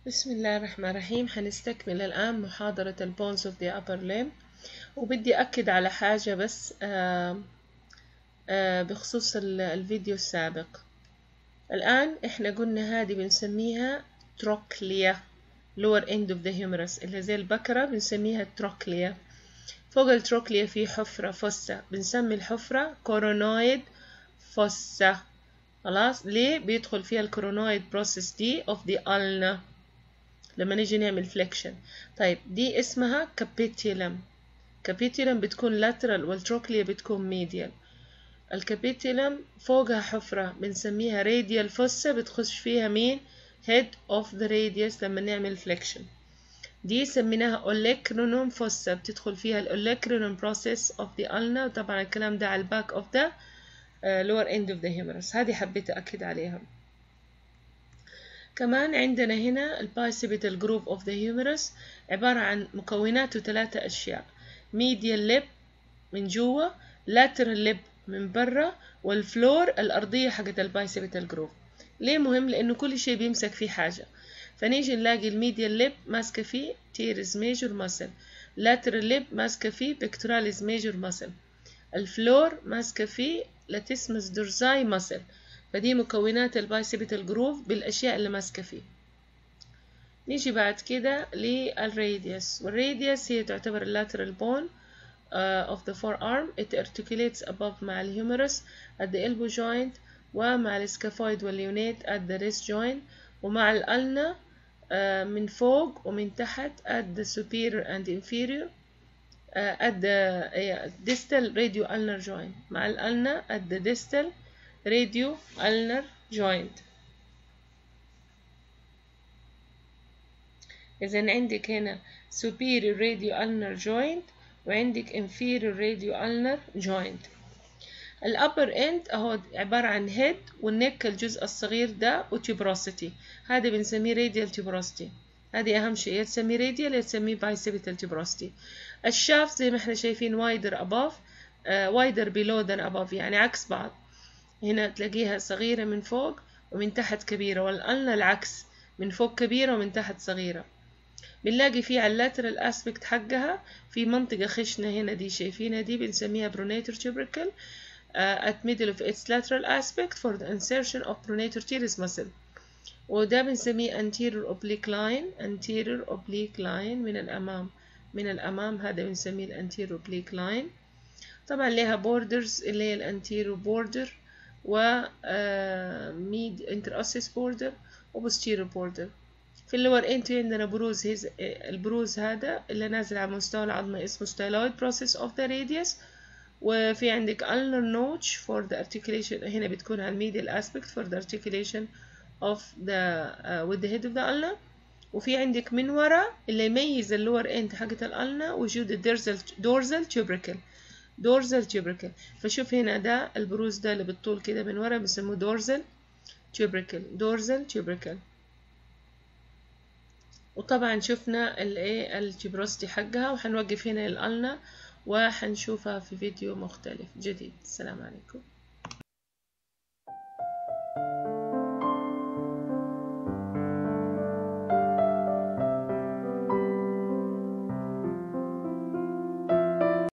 بسم الله الرحمن الرحيم هنستكمل الآن محاضرة ال bones of the upper limb وبدي أكد على حاجة بس آه آه بخصوص ال- الفيديو السابق الآن إحنا قلنا هذه بنسميها تروكليا lower end of the humerus اللي زي البكرة بنسميها تروكليا فوق التروكليا في حفرة فوسا بنسمي الحفرة كورونويد فوسا خلاص ليه بيدخل فيها الكورونويد بروسيس دي of the ulna لما نيجي نعمل فليكشن طيب دي اسمها كابيتيلم كابيتيلم بتكون لاترال والتروكليا بتكون ميديال الكابيتيلم فوقها حفرة بنسميها راديال فوسا بتخش فيها مين head of the radius لما نعمل فليكشن دي سميناها اوليكرونوم فوسا بتدخل فيها الاوليكرونوم بروسيس of the ulna وطبعا الكلام ده على الباك of the uh, lower end of the humerus هذه حبيت أكد عليها كمان عندنا هنا البايسيبيتال جروب اوف ذا هيومرس عبارة عن مكوناته ثلاثة أشياء ميديال ليب من جوا لاترال ليب من برا والفلور الأرضية حقت البايسيبيتال جروب ليه مهم لأنه كل شيء بيمسك فيه حاجة فنيجي نلاقي الميديال ليب ماسكة فيه تيرز ميجور ماسل لاترال ليب ماسكة فيه بكتوراليز ميجور ماسل الفلور ماسكة فيه لاتيسمس دورزاي ماسل فدي مكونات البايسيبيتال جروف بالأشياء اللي ماسكة فيه نيجي بعد كده للراديوس والراديوس هي تعتبر اللاترال بون uh, of the forearm it articulates above مع الهيومرس at the elbow joint ومع السكافويد والليونيت at the wrist joint ومع الألنا uh, من فوق ومن تحت at the superior and inferior uh, at the uh, distal radio ulnar joint مع الألنا at the distal radio ulnar joint إذا عندك هنا superior radio ulnar joint وعندك inferior radio ulnar joint الأبر end أهو عبارة عن head والنك الجزء الصغير ده وتيبروسيتي هذا بنسميه radial tuberosity هذه أهم شيء يا تسميه radial يا تسميه bicipital tuberosity الشافت زي ما احنا شايفين wider above uh, wider below than above يعني عكس بعض هنا تلاقيها صغيرة من فوق ومن تحت كبيرة والألنا العكس من فوق كبيرة ومن تحت صغيرة بنلاقي في على اللاترال اسبكت حقها في منطقة خشنة هنا دي شايفينها دي بنسميها pronator tubercle uh, at middle of its lateral aspect for the insertion of pronator teres muscle وده بنسميه anterior oblique line anterior oblique line من الأمام من الأمام هذا بنسميه الانتيرو oblique line طبعا لها borders اللي هي الانتيرو border و ميد انتراسيس بوردر وبوستيرو بوردر في اللور انت عندنا بروز هز البروز هذا اللي نازل على مستوى العظمة اسمه styloid process of the radius وفي عندك ulnar notch for the articulation هنا بتكون على الميديال aspect for the articulation of the uh, with the head of the ulna وفي عندك من ورا اللي يميز اللور اند حقت الالنا وجود الدورزال دورزال tubercle دورزال tubercle فشوف هنا ده البروز ده اللي بالطول كده من ورا بيسموه دورزال tubercle دورزال tubercle وطبعا شفنا الايه التبروستي حقها وحنوقف هنا الالنا وحنشوفها في فيديو مختلف جديد السلام عليكم